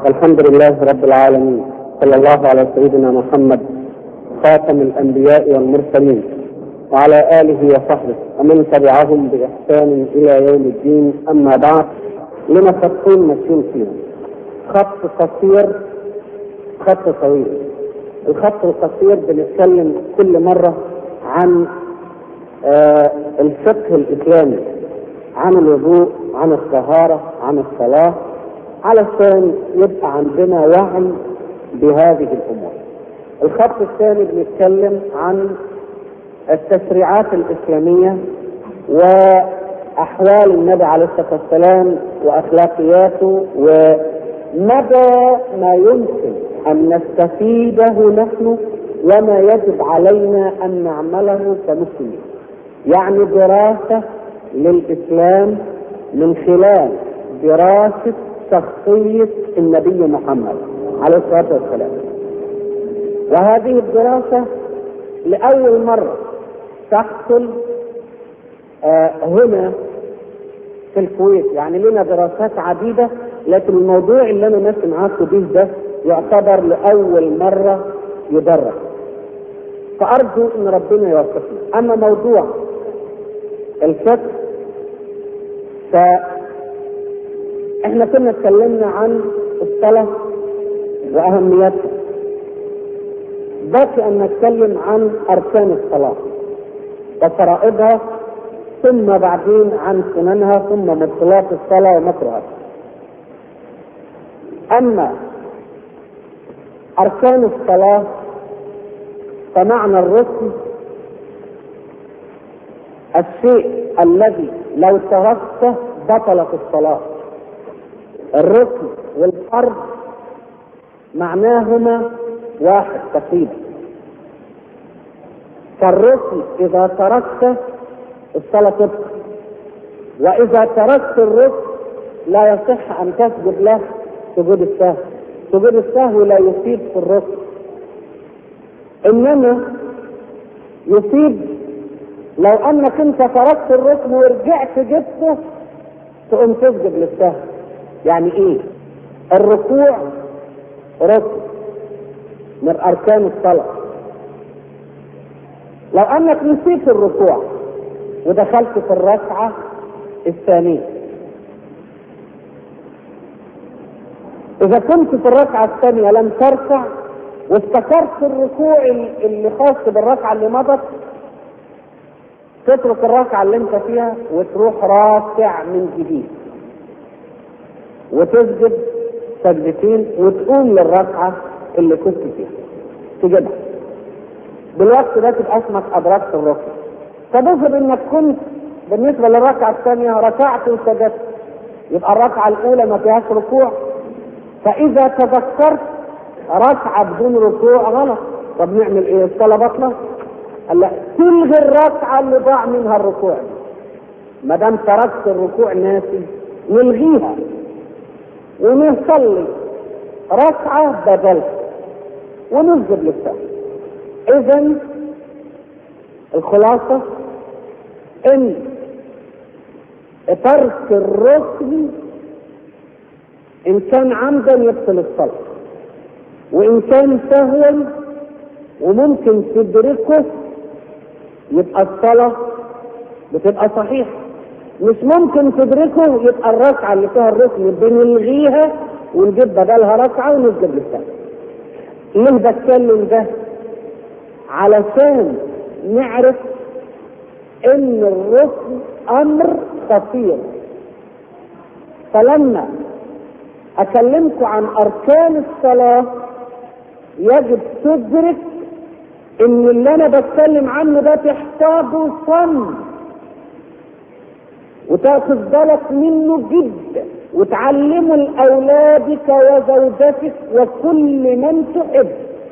الحمد لله رب العالمين صلى الله على سيدنا محمد خاتم الانبياء والمرسلين وعلى اله وصحبه ومن تبعهم باحسان الى يوم الدين اما بعد لنا خطين ماشيين فيهم خط قصير خط طويل الخط القصير بنتكلم كل مره عن آه الفقه الاسلامي عن الوضوء عن الطهاره عن الصلاه علشان يبقى عندنا وعي بهذه الامور. الخط الثاني بنتكلم عن التشريعات الاسلاميه واحوال النبي عليه الصلاه والسلام واخلاقياته ومدى ما يمكن ان نستفيده نحن وما يجب علينا ان نعمله كمسلمين. يعني دراسه للاسلام من خلال دراسه شخصية النبي محمد عليه الصلاة والسلام وهذه الدراسة لأول مرة تحصل آه هنا في الكويت يعني لنا دراسات عديدة لكن الموضوع اللي أنا ماشي معاكم به ده يعتبر لأول مرة يدرس فأرجو إن ربنا يوفقنا أما موضوع الفقه ف احنا كنا اتكلمنا عن الصلاة وأهميتها باقي أن نتكلم عن أركان الصلاة وفرائضها ثم بعدين عن سننها ثم مبطلات الصلاة ومكرهاتها أما أركان الصلاة فمعنى الركن الشيء الذي لو تركته بطلت الصلاه الركن والفرض معناهما واحد تقريبا فالركن اذا تركته الصلاه تبقى واذا تركت الركن لا يصح ان تسجد له سجود السهو سجود السهو لا يفيد في الركن انما يفيد لو انك انت تركت الركن ورجعت جبته تقوم تسجد للسهو يعني ايه الركوع ركن من اركان الصلاه لو انك نسيت الركوع ودخلت في الركعه الثانيه اذا كنت في الركعه الثانيه لم تركع وافتكرت الركوع اللي خاص بالركعه اللي مضت تترك الركعه اللي انت فيها وتروح راكع من جديد وتسجد سجدتين وتقوم للركعة اللي كنت فيها تجيبها بالوقت ده تبقى اسمك ادركت الركعة طب افرض انك كنت بالنسبة للركعة الثانية ركعت وسجدت يبقى الركعة الأولى ما فيهاش ركوع فإذا تذكرت ركعة بدون ركوع غلط طب نعمل إيه؟ الصلاة بطلة؟ قال لا تلغي الركعة اللي ضاع منها الركوع ما دام تركت الركوع ناسي نلغيها ونصلي ركعة بدل ونسجد للسهو إذا الخلاصة إن ترك الركن إن كان عمدا يبطل الصلاة وإن كان سهوا وممكن تدركه يبقى الصلاة بتبقى صحيحة مش ممكن تدركه يبقى الركعة اللي فيها الركن بنلغيها ونجيب بدلها ركعة ونسجد للسهو. ليه بتكلم ده؟ علشان نعرف ان الركن امر خطير. فلما اكلمكم عن اركان الصلاة يجب تدرك ان اللي انا بتكلم عنه ده تحتاجه صم وتاخذ بالك منه جدا وتعلمه لاولادك وزوجتك وكل من تحب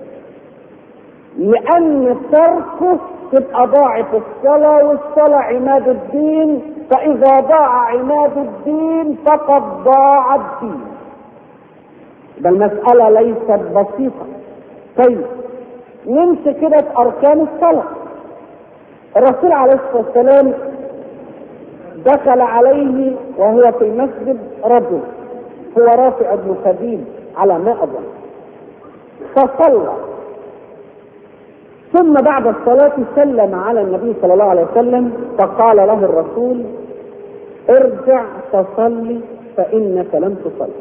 لان تركه تبقى ضاعت الصلاة والصلاة عماد الدين فإذا ضاع عماد الدين فقد ضاع الدين ده المسألة ليست بسيطة طيب نمشي كده في أركان الصلاة الرسول عليه الصلاة والسلام دخل عليه وهو في المسجد رجل هو رافع بن خديج على ما اظن فصلى ثم بعد الصلاة سلم على النبي صلى الله عليه وسلم فقال له الرسول ارجع فصلي فإنك لم تصلي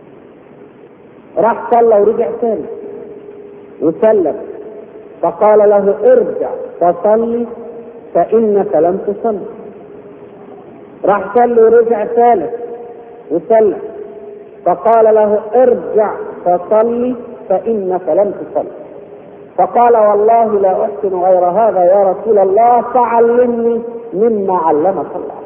راح صلى ورجع ثاني وسلم فقال له ارجع فصلي فإنك لم تصلي راح صلي ورجع ثالث وسلم فقال له ارجع فصلي فإنك لم تصلي فقال والله لا أحسن غير هذا يا رسول الله فعلمني مما علمك الله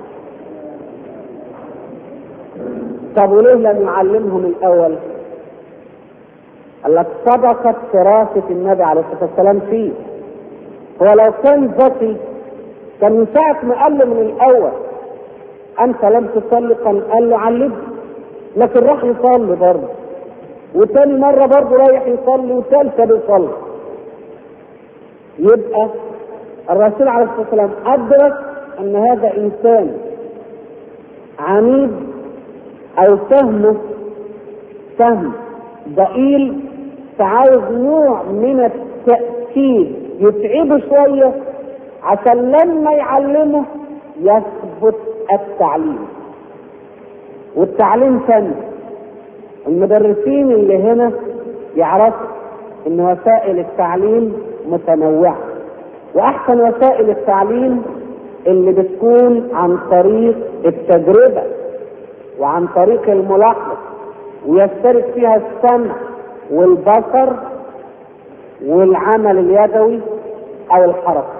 طب وليه لم يعلمهم الأول؟ قال لك صدقت فراسة النبي عليه الصلاة والسلام فيه هو لو كان ذكي كان من ساعة ما قال له من الأول أنت لم تصلي كان قال له علمني لكن راح يصلي برضه وتاني مرة برضه رايح يصلي وثالثة بيصلي يبقى الرسول عليه الصلاة والسلام أدرك أن هذا إنسان عنيد أو فهمه فهم ضئيل فعاوز نوع من التأكيد يتعبه شوية عشان لما يعلمه يثبت التعليم والتعليم فن المدرسين اللي هنا يعرفوا ان وسائل التعليم متنوعة واحسن وسائل التعليم اللي بتكون عن طريق التجربة وعن طريق الملاحظة ويشترك فيها السمع والبصر والعمل اليدوي او الحركة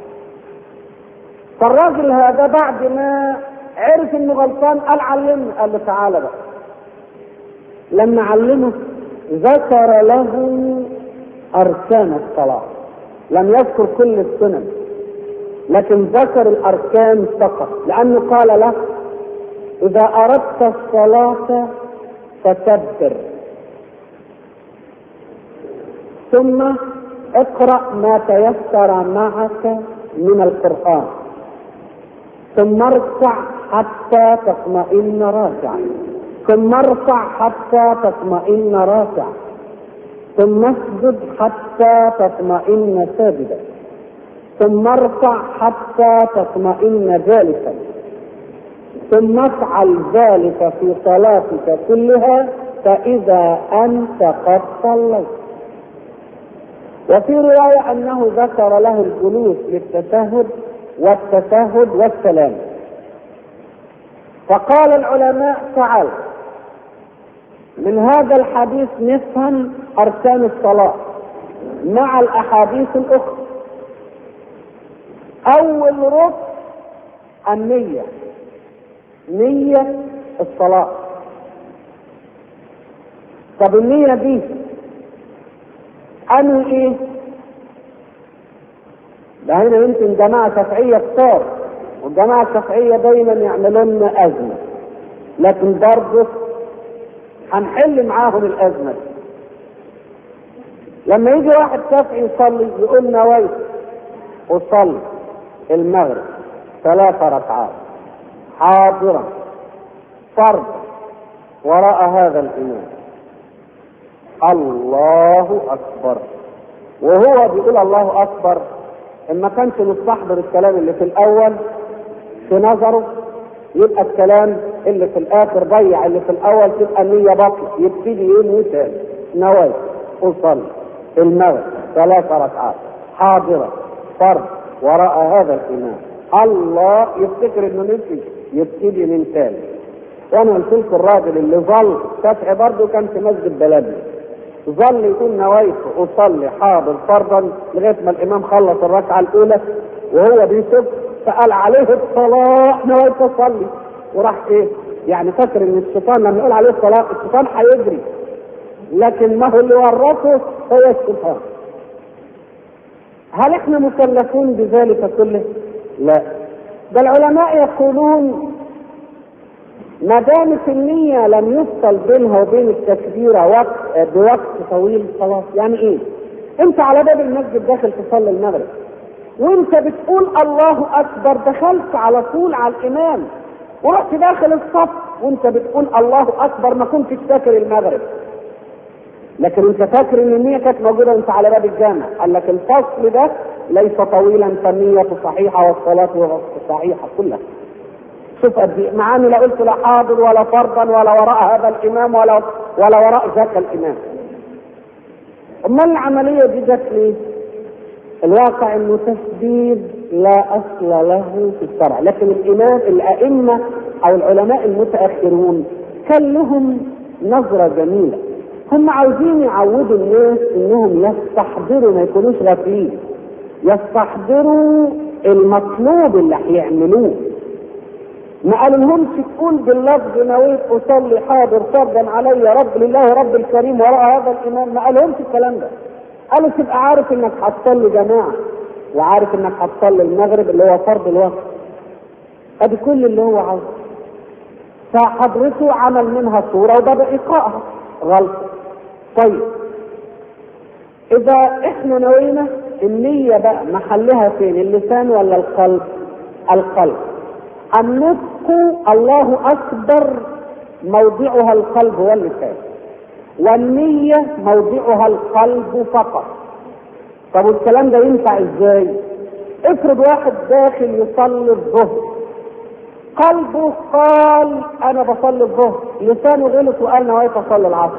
فالراجل هذا بعد ما عرف انه غلطان قال علمني قال له تعالى بقى لما علمه ذكر له اركان الصلاة لم يذكر كل السنن لكن ذكر الاركان فقط لانه قال له اذا اردت الصلاة فكبر ثم اقرأ ما تيسر معك من القرآن ثم ارفع حتى تطمئن راكعا ثم ارفع حتى تطمئن راكعا ثم اسجد حتى تطمئن ساجدا ثم ارفع حتى تطمئن جالسا ثم افعل ذلك في صلاتك كلها فإذا أنت قد صليت وفي رواية أنه ذكر له الجلوس للتشهد والتشهد والسلام فقال العلماء تعال من هذا الحديث نفهم أركان الصلاة مع الأحاديث الأخرى أول ركن النية نية الصلاة طب النية دي أنوي إيه؟ ده هنا يمكن جماعة شافعية كتار والجماعة الشافعية دايما يعملوا لنا أزمة لكن برضه هنحل معاهم الأزمة دي لما يجي واحد شافعي يصلي يقول نويت أصلي المغرب ثلاث ركعات حاضرا فرض وراء هذا الإمام الله أكبر وهو بيقول الله أكبر إن ما كانش مستحضر الكلام اللي في الأول في نظره يبقى الكلام اللي في الآخر ضيع اللي في الأول تبقى النية بطل يبتدي ينوي تاني نوايا أصلي المغرب ثلاث ركعات حاضرة فرض وراء هذا الإمام الله يفتكر إنه نسي يبتدي من تاني وانا قلت لكم الراجل اللي ظل شافعي برضه كان في مسجد بلدنا ظل يقول نويت اصلي حاضر فرضا لغايه ما الامام خلص الركعه الاولى وهو بيسب فقال عليه الصلاه نويت اصلي وراح ايه؟ يعني فاكر ان الشيطان لما يقول عليه الصلاه الشيطان هيجري لكن ما هو اللي ورطه هو الشيطان هل احنا مكلفون بذلك كله؟ لا ده العلماء يقولون ما دامت النية لم يفصل بينها وبين التكبيرة وقت بوقت طويل خلاص يعني ايه؟ انت على باب المسجد داخل تصلي المغرب وانت بتقول الله اكبر دخلت على طول على الامام ورحت داخل الصف وانت بتقول الله اكبر ما كنتش فاكر المغرب لكن انت فاكر ان النية كانت موجودة وانت على باب الجامع قال لك الفصل ده ليس طويلا فالنية صحيحة والصلاة صحيحة كلها شوف قد ايه مع اني لا قلت لا حاضر ولا فرضا ولا وراء هذا الامام ولا ولا وراء ذاك الامام امال العملية دي جت ليه؟ الواقع انه تسديد لا اصل له في الشرع لكن الامام الائمه او العلماء المتاخرون كان لهم نظره جميله هم عاوزين يعودوا الناس انهم يستحضروا ما يكونوش غافلين يستحضروا المطلوب اللي هيعملوه ما قالولهمش تقول باللفظ نويت اصلي حاضر فرضا علي رب لله رب الكريم وراء هذا الامام ما قالهمش الكلام ده قالوا تبقى عارف انك هتصلي جماعه وعارف انك هتصلي المغرب اللي هو فرض الوقت ادي كل اللي هو عاوزه فحضرته عمل منها صوره وبدا ايقاعها غلط طيب اذا احنا نوينا النية بقى محلها فين اللسان ولا القلب القلب النطق الله اكبر موضعها القلب واللسان والنية موضعها القلب فقط طب والكلام ده ينفع ازاي افرض واحد داخل يصلي الظهر قلبه قال انا بصلي الظهر لسانه غلط وقال نويت اصلي العصر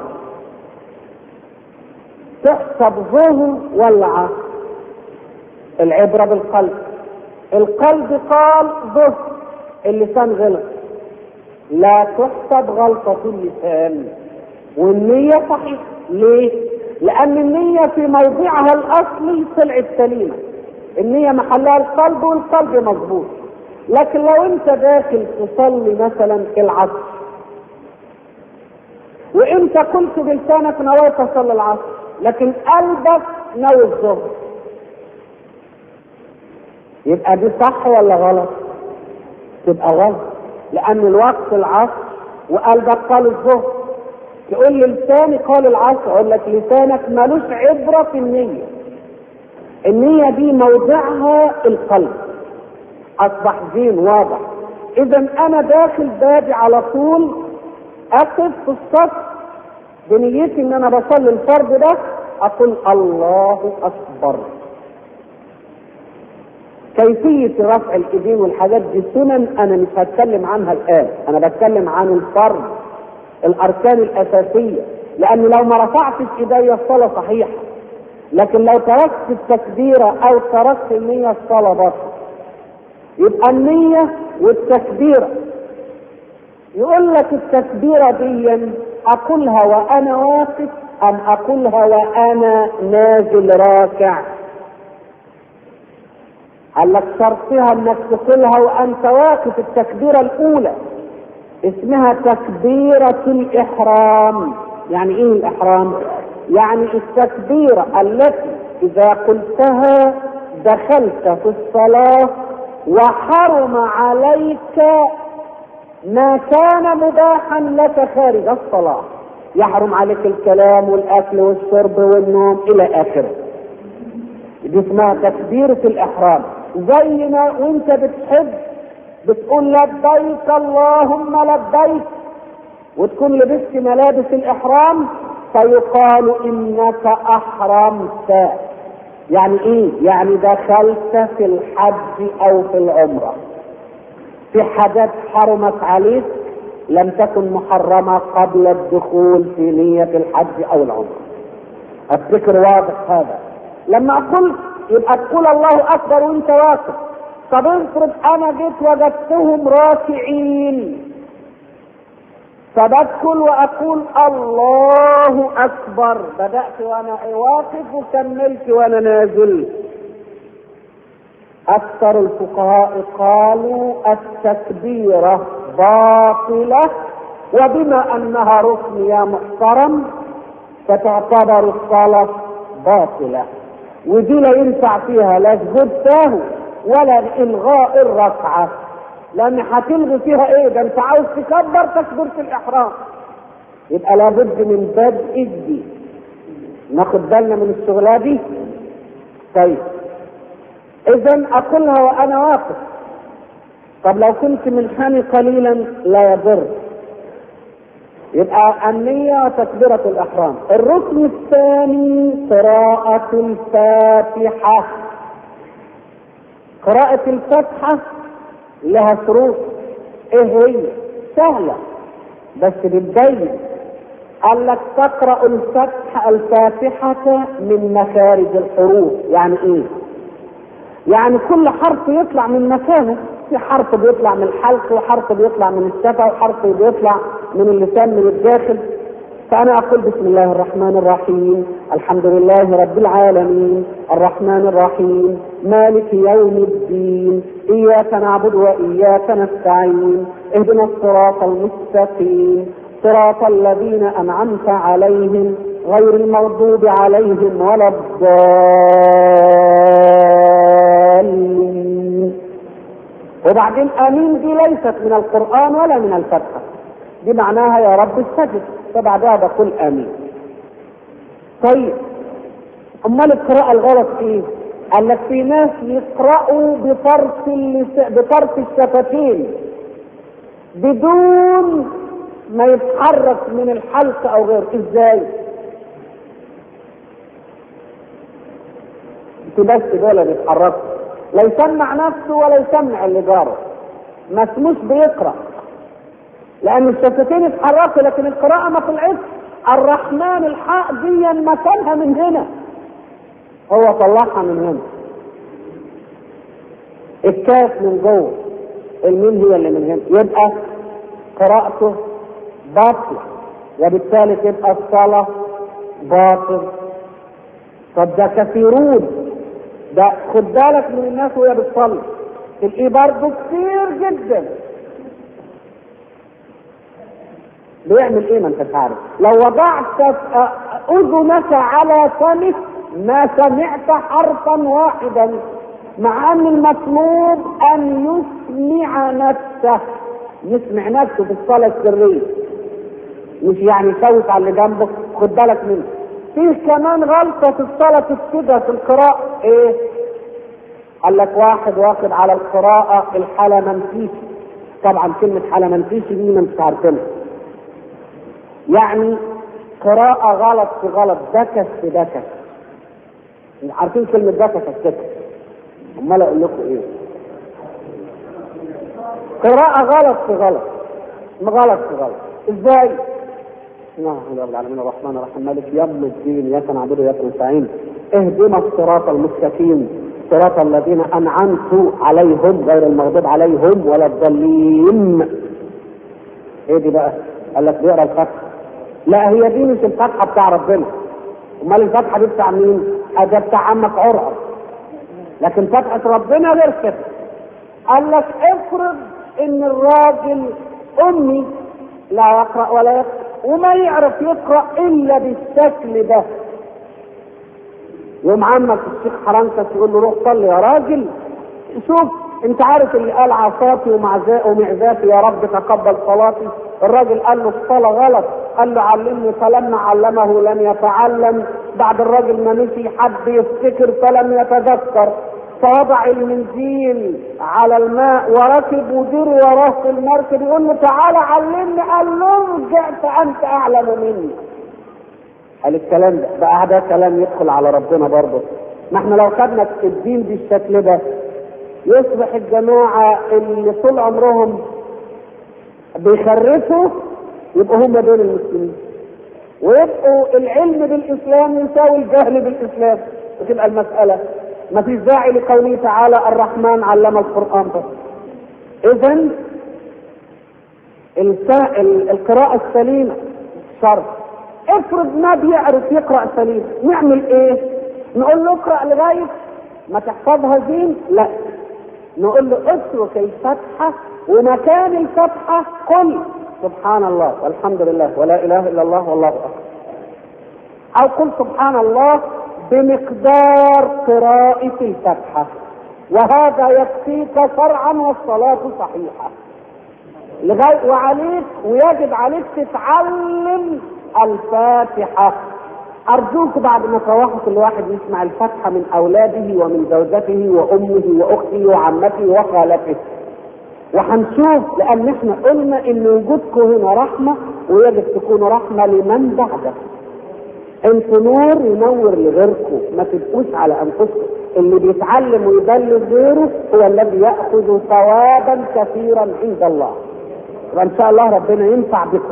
تحسب ظهر ولا عصر العبرة بالقلب القلب قال ظهر اللسان غلط لا تحسب غلطة اللسان والنية صحيحة ليه؟ لأن النية في موضعها الأصلي طلعت سليمة النية محلها القلب والقلب مظبوط لكن لو انت داخل تصلي مثلا العصر وانت قلت بلسانك نويت تصلي العصر لكن قلبك نوي الظهر يبقى دي صح ولا غلط؟ تبقى غلط لأن الوقت العصر وقلبك قال الظهر تقول لي لساني قال العصر اقول لك لسانك ملوش عبره في النيه النيه دي موضعها القلب اصبح زين واضح اذا انا داخل بابي على طول اقف في الصف بنيتي ان انا بصلي الفرض ده اقول الله اكبر كيفية رفع الايدين والحاجات دي سنن انا مش هتكلم عنها الان انا بتكلم عن الفرض الاركان الاساسيه لان لو ما رفعتش ايدي الصلاه صحيحه لكن لو تركت التكبيره او تركت النيه الصلاه باطله يبقى النيه والتكبيره يقول لك التكبيره دي اقولها وانا واقف ام اقولها وانا نازل راكع قال لك شرطها انك تقولها وانت واقف التكبيره الاولى اسمها تكبيرة الإحرام يعني إيه الإحرام؟ يعني التكبيرة التي إذا قلتها دخلت في الصلاة وحرم عليك ما كان مباحا لك خارج الصلاة يحرم عليك الكلام والأكل والشرب والنوم إلى آخره دي اسمها تكبيرة الإحرام زي ما وانت بتحب بتقول لبيك اللهم لبيك وتكون لبست ملابس الاحرام فيقال انك احرمت يعني ايه يعني دخلت في الحج او في العمره في حاجات حرمت عليك لم تكن محرمه قبل الدخول في نيه الحج او العمره الذكر واضح هذا لما قلت يبقى تقول الله اكبر وانت واقف طب افرض انا جيت وجدتهم راكعين فبدخل واقول الله اكبر بدات وانا واقف وكملت وانا نازل اكثر الفقهاء قالوا التكبيره باطله وبما انها ركن يا محترم فتعتبر الصلاه باطله ودي لا ينفع فيها لا سجود سهو ولا الغاء الركعه لان هتلغي فيها ايه ده انت عاوز تكبر تكبيره الاحرام يبقى لابد من بدء الدين ناخد بالنا من الشغلة دي طيب اذا اقولها وانا واقف طب لو كنت منحني قليلا لا يضر يبقى النية وتكبيرة الإحرام الركن الثاني قراءة الفاتحة قراءة الفاتحة لها شروط ايه هي سهلة بس بتبين قال لك تقرأ الفتح الفاتحة من مخارج الحروف يعني ايه يعني كل حرف يطلع من مكانه في حرف بيطلع من الحلق وحرف بيطلع من الشفة وحرف بيطلع من اللسان من الداخل فأنا أقول بسم الله الرحمن الرحيم الحمد لله رب العالمين الرحمن الرحيم مالك يوم الدين إياك نعبد وإياك نستعين اهدنا الصراط المستقيم صراط الذين أنعمت عليهم غير المغضوب عليهم ولا الضالين وبعدين امين دي ليست من القران ولا من الفتحه دي معناها يا رب استجب فبعدها بقول امين طيب امال القراءه الغلط ايه قال لك في ناس يقرأوا بطرف اللس... بطرف الشفتين بدون ما يتحرك من الحلق او غير ازاي بس دول بيتحركوا لا يسمع نفسه ولا يسمع اللي جاره ما اسموش بيقرا لان الشفتين اتحركوا لكن القراءه ما طلعتش الرحمن الحق دي مكانها من هنا هو طلعها من هنا الكاف من جوه الميم هي اللي من هنا يبقى قراءته باطلة وبالتالي تبقى الصلاة باطل طب ده كثيرون ده خد بالك من الناس وهي بتصلي تلاقيه برضه كتير جدا بيعمل ايه ما انت عارف لو وضعت اذنك على فمك ما سمعت حرفا واحدا مع ان المطلوب ان يسمع نفسه يسمع نفسه في الصلاة السرية مش يعني يشوت على اللي جنبه خد بالك منه في كمان غلطة في الصلاة كده في القراءة ايه قال لك واحد واخد على القراءة الحلمنتيشي طبعا كلمة حلمنتيشي دي ما انتش عارفينها يعني قراءة غلط في غلط دكس في دكس عارفين كلمة دكس كده امال اقول لكم ايه قراءة غلط في غلط غلط في غلط ازاي نعم رب العالمين الرحمن الرحيم مالك يوم الدين اياك نعبد واياك نستعين اهدنا الصراط المستقيم صراط الذين انعمت عليهم غير المغضوب عليهم ولا الضالين ايه دي بقى قال لك بيقرا الفتحه لا هي دي مش الفتحه بتاع ربنا امال الفتحه دي بتاع مين؟ ده بتاع عمك عرعر لكن فتحه ربنا غير كده قال لك افرض ان الراجل امي لا يقرا ولا يقرا وما يعرف يقرا الا بالشكل ده يوم عمك الشيخ حرنكس يقول له روح صلي يا راجل شوف انت عارف اللي قال عصاتي ومعزاتي يا رب تقبل صلاتي الراجل قال له الصلاة غلط قال له علمني فلما علمه لم يتعلم بعد الراجل ما مشي حب يفتكر فلم يتذكر فوضع المنزيل على الماء وركب ودير وراه في المركب يقول له تعالى علمني قال له ارجع فانت اعلم مني قال الكلام ده بقى ده كلام يدخل على ربنا برضه ما احنا لو خدنا الدين بالشكل ده يصبح الجماعة اللي طول عمرهم بيخرفوا يبقوا هم دول المسلمين ويبقوا العلم بالاسلام يساوي الجهل بالاسلام وتبقى المسألة ما فيش داعي لقوله تعالى الرحمن علم القرآن بس اذا القراءة السليمة شرط افرض ما بيعرف يقرأ سليم نعمل ايه نقول له اقرأ لغاية ما تحفظها زين لا نقول له اترك الفتحة ومكان الفتحة قل سبحان الله والحمد لله ولا اله الا الله والله اكبر او قل سبحان الله بمقدار قراءة الفتحة وهذا يكفيك شرعا والصلاة صحيحة لغاية وعليك ويجب عليك تتعلم الفاتحة أرجوك بعد ما تروحوا كل واحد يسمع الفاتحة من أولاده ومن زوجته وأمه وأخته وعمته وخالته وهنشوف لان احنا قلنا ان وجودكم هنا رحمه ويجب تكون رحمه لمن بعدكم انتوا نور ينور لغيركم ما تبقوش على انفسكم اللي بيتعلم ويبلغ غيره هو الذي ياخذ ثوابا كثيرا عند الله وان شاء الله ربنا ينفع بكم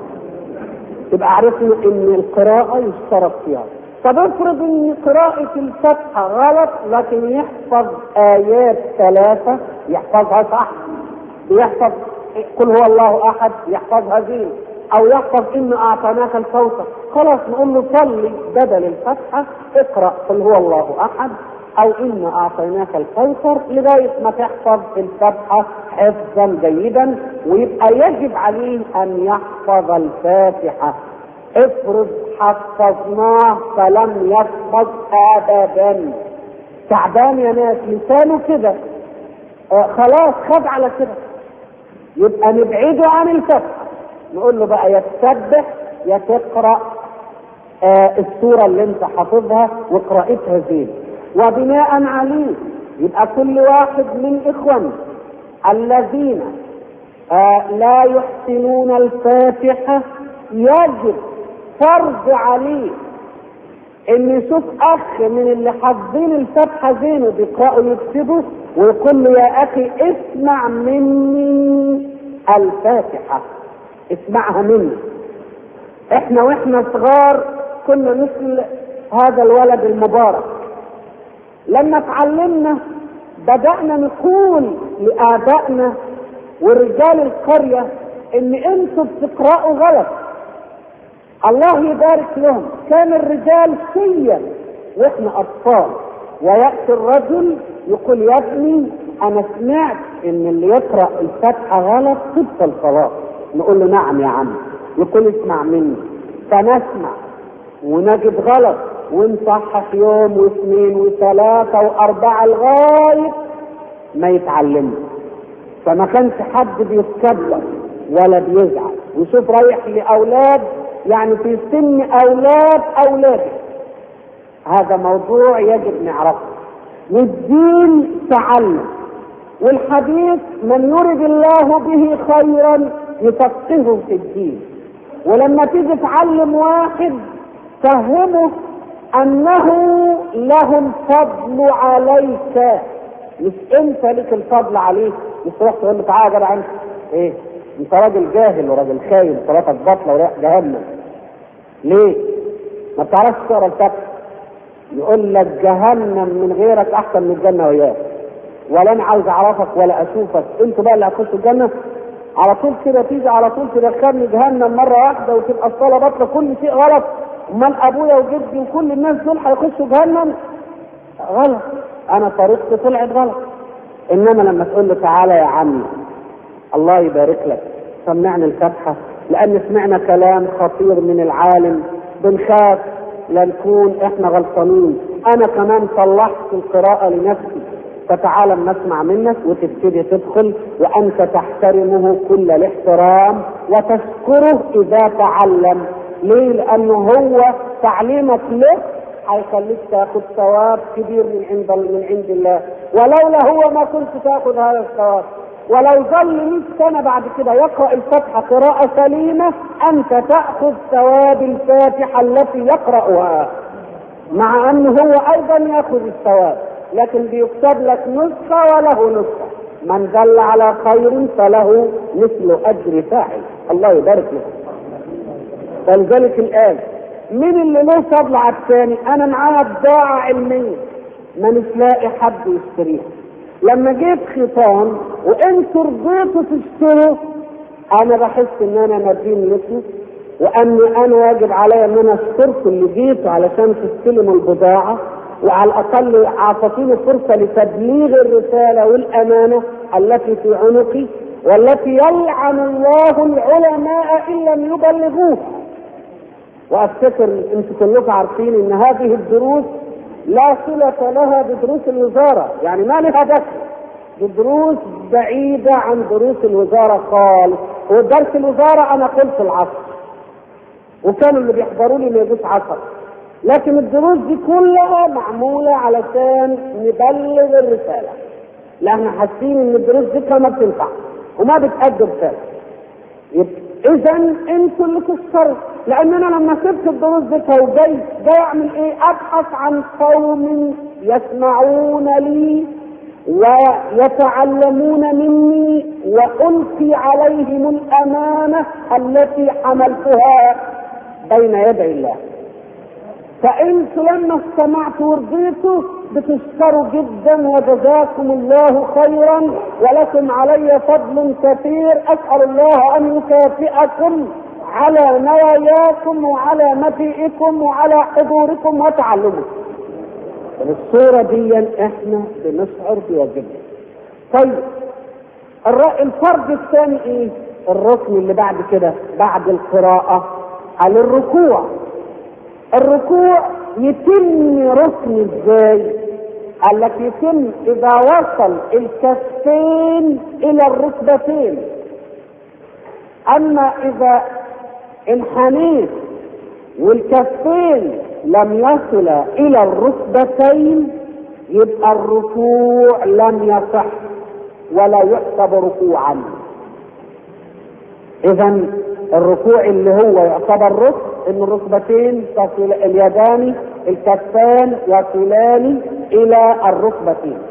يبقى عرفنا ان القراءه يشترط فيها طب افرض ان قراءة الفتحة غلط لكن يحفظ آيات ثلاثة يحفظها صح يحفظ قل هو الله أحد يحفظها زين أو يحفظ إن أعطيناك الكوثر خلاص نقول له صلي بدل الفتحة اقرأ قل هو الله أحد أو إن أعطيناك الكوثر لغاية ما تحفظ الفتحة حفظا جيدا ويبقى يجب عليه أن يحفظ الفاتحة افرض حفظناه فلم يحفظ ابدا تعبان يا ناس لسانه كده آه خلاص خد على كده يبقى نبعده عن الفتح نقول له بقى يا تسبح يا تقرا آه السوره اللي انت حافظها وقراءتها زين وبناء عليه يبقى كل واحد من اخواننا الذين آه لا يحسنون الفاتحه يجب فرض عليه ان يشوف اخ من اللي حافظين الفتحه زين وبيقراوا يكتبوا ويقول له يا اخي اسمع مني الفاتحه اسمعها مني احنا واحنا صغار كنا مثل هذا الولد المبارك لما اتعلمنا بدأنا نقول لآبائنا ورجال القرية ان انتوا بتقرأوا غلط الله يبارك لهم كان الرجال سيا واحنا اطفال وياتي الرجل يقول يا ابني انا سمعت ان اللي يقرا الفاتحه غلط تبطل صلاه نقول له نعم يا عم يقول اسمع مني فنسمع ونجد غلط ونصحح يوم واثنين وثلاثه واربعه لغايه ما يتعلموا فما كانش حد بيتكبر ولا بيزعل وشوف رايح لاولاد يعني في سن اولاد اولادك هذا موضوع يجب نعرفه والدين تعلم والحديث من يرد الله به خيرا يفقهه في الدين ولما تيجي تعلم واحد فهمه انه لهم فضل عليك مش انت لك الفضل عليه مش تروح تقول له تعالى يا جدع انت ايه انت راجل جاهل وراجل خاين صلاتك باطله ورايح جهنم ليه؟ ما بتعرفش تقرا الفتح يقول لك جهنم من غيرك احسن من الجنه وياك ولا انا عاوز اعرفك ولا اشوفك انتوا بقى اللي هتخشوا الجنه على طول كده تيجي على طول تدخلني جهنم مره واحده وتبقى الصلاه باطله كل شيء غلط امال ابويا وجدي وكل الناس دول هيخشوا جهنم غلط انا طريقتي طلعت غلط انما لما تقول له تعالى يا عمي الله يبارك لك سمعنا الفتحة لأن سمعنا كلام خطير من العالم بنخاف لا نكون احنا غلطانين أنا كمان صلحت القراءة لنفسي فتعالى نسمع منك وتبتدي تدخل وأنت تحترمه كل الاحترام وتشكره إذا تعلم ليه؟ لأنه هو تعليمك له هيخليك تاخذ ثواب كبير من عند من عند الله ولولا هو ما كنت تاخذ هذا الثواب ولو ظل 100 سنة بعد كده يقرأ الفتحة قراءة سليمة أنت تأخذ ثواب الفاتحة التي يقرأها مع أنه هو أيضا يأخذ الثواب لكن بيكتب لك نسخة وله نسخة من دل على خير فله مثل أجر فاعل الله يبارك له فلذلك الآن مين اللي له فضل على الثاني؟ أنا معايا بضاعة علمية ما مش لاقي حد يشتريها لما جيت خيطان وانتوا رضيتوا تشتروا انا بحس ان انا مدين لكم وان انا واجب عليا ان انا اشكركم اللي جيتوا علشان تستلموا البضاعه وعلى الاقل اعطيتوني فرصه لتبليغ الرساله والامانه التي في عنقي والتي يلعن الله العلماء ان لم يبلغوه وافتكر انتم كلكم عارفين ان هذه الدروس لا صلة لها بدروس الوزارة يعني ما لها دخل بدروس بعيدة عن دروس الوزارة خالص ودرس الوزارة أنا قلت العصر وكانوا اللي بيحضروا لي ما يجوش عصر لكن الدروس دي كلها معمولة علشان نبلغ الرسالة لا احنا حاسين ان الدروس ذكرى ما بتنفع وما بتأدي رسالة اذا انتوا اللي تشكروا لان انا لما سبت الدروس ذكرى وجاي جاي اعمل ايه ابحث عن قوم يسمعون لي ويتعلمون مني والقي عليهم الامانه التي حملتها بين يدي الله فانتوا لما استمعتوا ورضيتوا بتشكروا جدا وجزاكم الله خيرا ولكم علي فضل كثير اسال الله ان يكافئكم على نواياكم وعلى مجيئكم وعلى حضوركم وتعلمكم بالصورة دي احنا بنشعر بواجبنا طيب الفرض الثاني ايه الركن اللي بعد كده بعد القراءة على الركوع الركوع يتم ركن ازاي قال لك يتم اذا وصل الكفين الى الركبتين اما اذا انحنيت والكفين لم يصل الى الركبتين يبقى الركوع لم يصح ولا يحسب ركوعا اذا الركوع اللي هو يعتبر ركن ان الركبتين تصل اليدان الكفان يصلان الى الركبتين